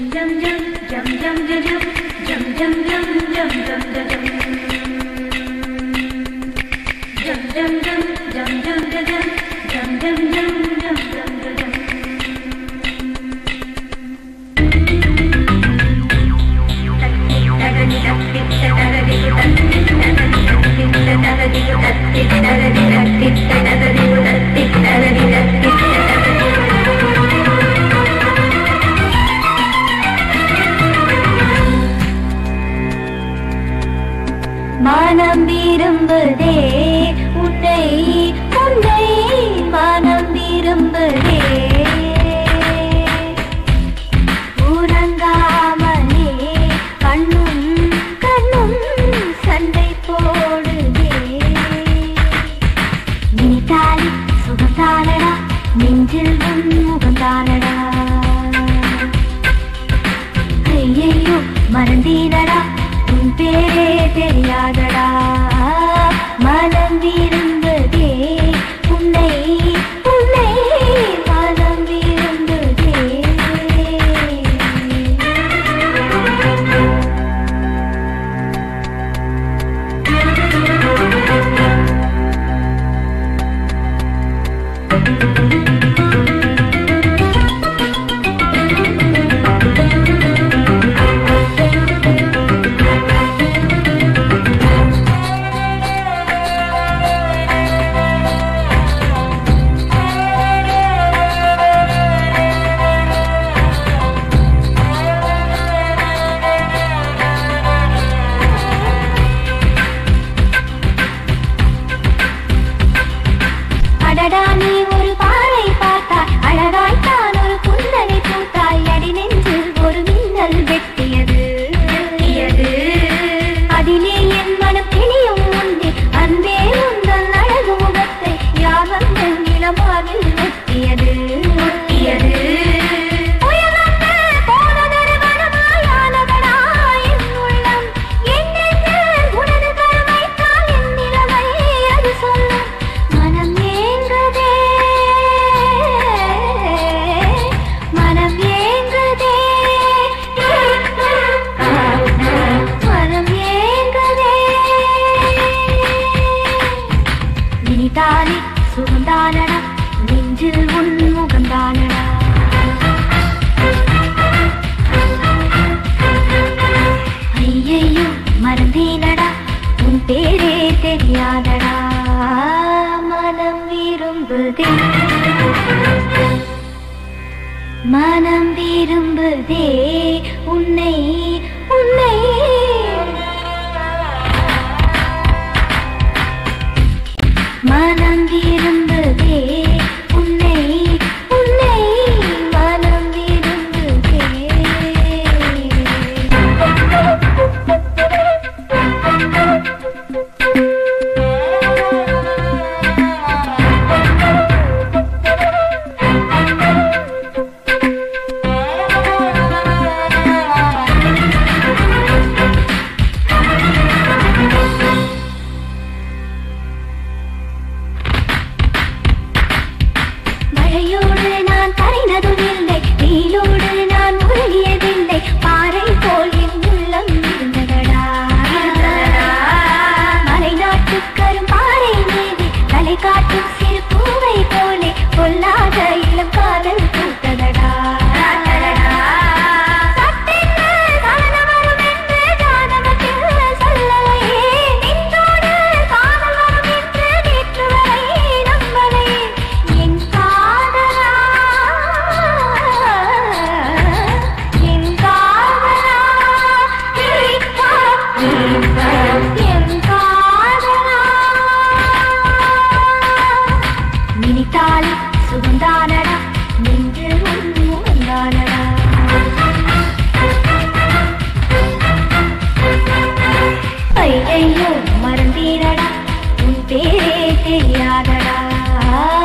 மனம் விரும்புதே உன்னை உன்னை மனம் விரும்புதே உறங்காமலே கண்ணும் கண்ணும் சண்டை போடுதே நினைத்தாலே சுகந்தானடா நெஞ்சில் உன் முகந்தானடா ஐயையோ மறந்தீனடா உன் பேரே தெரியாதடா மனம் விரும்புதே உன்னை உன்னை மனம் விரும்புதே அடடா நீ ஒரு பாறை பார்த்தாய் அழகாய் தான் ஒரு புன்னகை பூத்தாய் அடி நெஞ்சில் ஒரு மின்னல் வெட்டியது அதிலே என் மனம் தெளியும் உண்டு அன்பே உங்கள் அழகு முகத்தை யார் வந்து நிலமாவில் வெட்டியது புயல் வந்து போனதொரு வனமாயானதடா என் உள்ளம். என்னென்று உனது கருமைத்தால் என் நிலைமை அது சொல்லும். மனம் ஏங்குதே, மனம் ஏங்குதே. மனம் ஏங்குதே. நினைத்தாலே சுகந்தானடா நெஞ்சில் உன் முகந்தானடா ஐயையோ மறந்தேனடா உன் பேரே தெரியாதடா மனம் விரும்புதே மனம் விரும்புதே உன்னை உன்னை மனம் விரும்புதே உன்னை உன்னை மனம் விரும்புதே மழையோடு நான் கரைந்ததும் இல்லை வெயிலோடு நான் முழுகியதில்லை பாறை போல் என் உள்ளம் இருந்ததடா மலை நாட்டு கரும்பாறை மீது தலை காட்டும் சிறு பூவை போலே பொல்லாத இளம் காதல் பூத்ததடா சட்டென்று காதல் வரும் என்று ஜாதகத்தில் சொல்லலையே நின்றோடு காதல் வரும் என்று நேற்று வரை நம்பலையே என் காதலா என் காதலா என் காதலா நினைத்தாலே சுகந்தானடா நெஞ்சில் உண்முகந்தானடா ஐயையோ மறந்தீரடா உன் பேரே தெரியாதடா